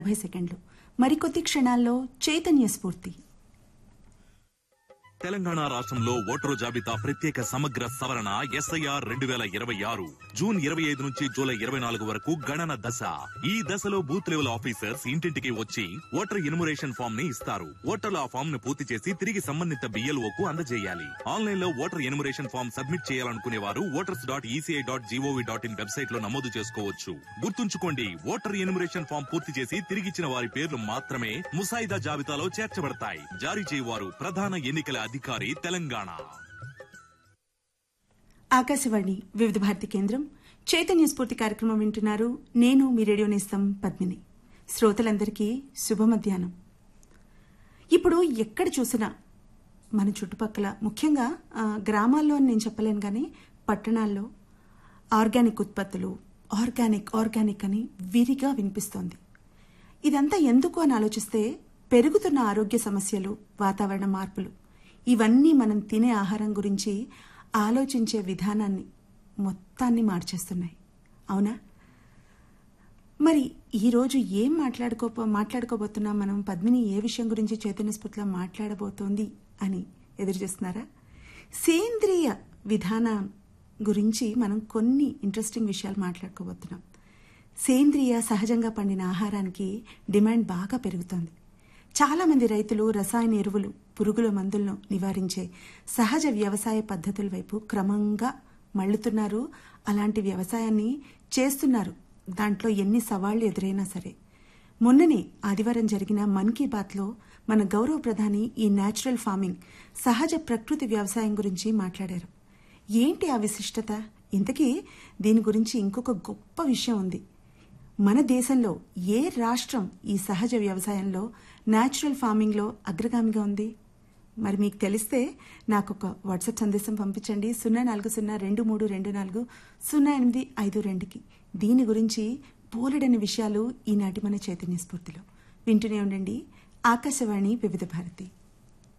ముప్పై సెకండ్లు మరికొద్ది క్షణాల్లో చైతన్య స్ఫూర్తి తెలంగాణ రాష్ట్రంలో ఓటరు జాబితా ప్రత్యేక సమగ్ర సవరణ ఎస్ఐఆర్ రెండు వేల ఇరవై ఆరు జూన్ ఇరవై ఐదు నుంచి జూలై ఇరవై నాలుగు వరకు గణన దశ ఈ దశలో బూత్ లెవెల్ ఆఫీసర్స్ ఇంటింటికి వచ్చి ఓటర్ ఎన్యుమరేషన్ ఫామ్ ని ఇస్తారు ఓటర్లు ఆ ఫామ్ ను పూర్తి చేసి తిరిగి సంబంధిత బిఎల్ఓ కు అందజేయాలి ఆన్లైన్ లో ఓటర్ ఎన్యుమరేషన్ ఫామ్ సబ్మిట్ చేయాలనుకునే వారు voters dot ECI dot gov dot in website లో నమోదు చేసుకోవచ్చు గుర్తుంచుకోండి ఓటర్ ఎన్యుమరేషన్ ఫామ్ పూర్తి చేసి తిరిగిచ్చిన వారి పేర్లు మాత్రమే ముసాయిదా జాబితాలో చేర్చబడతాయి జారీ చేయవారు ప్రధాన ఎన్నికల అధికారి తెలంగాణ ఆకాశవాణి వివిధ భారతి కేంద్రం చైతన్య స్ఫూర్తి కార్యక్రమం వింటున్నారు నేను మీ రేడియో నేస్తం పద్మిని శ్రోతలందరికీ శుభ మధ్యాహ్నం ఇప్పుడు ఎక్కడ చూసినా మన చుట్టుపక్కల ముఖ్యంగా ఆ, గ్రామాల్లో అని నేను చెప్పలేను కానీ పట్టణాల్లో ఆర్గానిక్ ఉత్పత్తులు ఆర్గానిక్ ఆర్గానిక్ అని విరిగా వినిపిస్తోంది ఇదంతా ఎందుకు అని ఆలోచిస్తే పెరుగుతున్న ఆరోగ్య సమస్యలు వాతావరణ మార్పులు ఇవన్నీ మనం తినే ఆహారం గురించి ఆలోచించే విధానాన్ని మొత్తాన్ని మార్చేస్తున్నాయి అవునా మరి ఈరోజు ఏం మాట్లాడుకో మాట్లాడుకోబోతున్నాం మనం పద్మిని ఏ విషయం గురించి చైతన్య స్ఫూర్తిలో మాట్లాడబోతోంది అని ఎదురు చేస్తున్నారా సేంద్రియ విధానం గురించి మనం కొన్ని ఇంట్రెస్టింగ్ విషయాలు మాట్లాడుకోబోతున్నాం సేంద్రియ సహజంగా పండిన ఆహారానికి డిమాండ్ బాగా పెరుగుతోంది చాలా మంది రైతులు రసాయన ఎరువులు పురుగుల మందులను నివారించే సహజ వ్యవసాయ పద్ధతుల వైపు క్రమంగా మళ్ళుతున్నారు అలాంటి వ్యవసాయాన్ని చేస్తున్నారు దాంట్లో ఎన్ని సవాళ్లు ఎదురైనా సరే మొన్ననే ఆదివారం జరిగిన మన్ కీ బాత్లో మన గౌరవ ప్రధాని ఈ న్యాచురల్ ఫార్మింగ్ సహజ ప్రకృతి వ్యవసాయం గురించి మాట్లాడారు ఏంటి ఆ విశిష్టత ఇంతకీ దీని గురించి ఇంకొక గొప్ప విషయం ఉంది మన దేశంలో ఏ రాష్ట్రం ఈ సహజ వ్యవసాయంలో న్యాచురల్ ఫార్మింగ్లో అగ్రగామిగా ఉంది మరి మీకు తెలిస్తే నాకు ఒక వాట్సాప్ సందేశం పంపించండి సున్నా నాలుగు సున్నా రెండు మూడు రెండు నాలుగు సున్నా ఎనిమిది ఐదు రెండుకి దీని గురించి పోలెడని విషయాలు ఈనాటి మన చైతన్య స్ఫూర్తిలో వింటూనే ఉండండి ఆకాశవాణి వివిధ భారతి